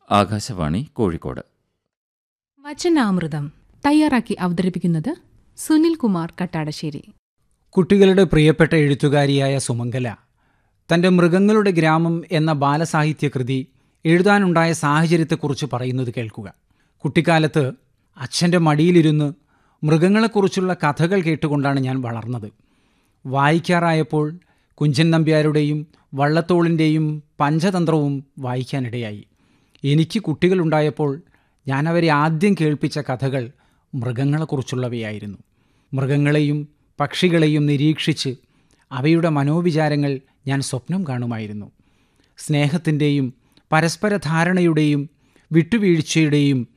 ആകാശവാണി കോഴിക്കോട് വചനാമൃതം തയ്യാറാക്കി അവതരിപ്പിക്കുന്നത് സുനിൽ കുമാർ കട്ടാടശ്ശേരി കുട്ടികളുടെ പ്രിയപ്പെട്ട എഴുത്തുകാരിയായ സുമംഗല തൻ്റെ മൃഗങ്ങളുടെ ഗ്രാമം എന്ന ബാലസാഹിത്യ കൃതി എഴുതാനുണ്ടായ സാഹചര്യത്തെക്കുറിച്ച് പറയുന്നത് കേൾക്കുക കുട്ടിക്കാലത്ത് അച്ഛൻ്റെ മടിയിലിരുന്ന് മൃഗങ്ങളെക്കുറിച്ചുള്ള കഥകൾ കേട്ടുകൊണ്ടാണ് ഞാൻ വളർന്നത് വായിക്കാറായപ്പോൾ കുഞ്ചൻ നമ്പ്യാരുടെയും വള്ളത്തോളിൻ്റെയും പഞ്ചതന്ത്രവും വായിക്കാനിടയായി എനിക്ക് കുട്ടികളുണ്ടായപ്പോൾ ഞാൻ അവരെ ആദ്യം കേൾപ്പിച്ച കഥകൾ മൃഗങ്ങളെക്കുറിച്ചുള്ളവയായിരുന്നു മൃഗങ്ങളെയും പക്ഷികളെയും നിരീക്ഷിച്ച് അവയുടെ മനോവിചാരങ്ങൾ ഞാൻ സ്വപ്നം കാണുമായിരുന്നു സ്നേഹത്തിൻ്റെയും പരസ്പര ധാരണയുടെയും വിട്ടുവീഴ്ചയുടെയും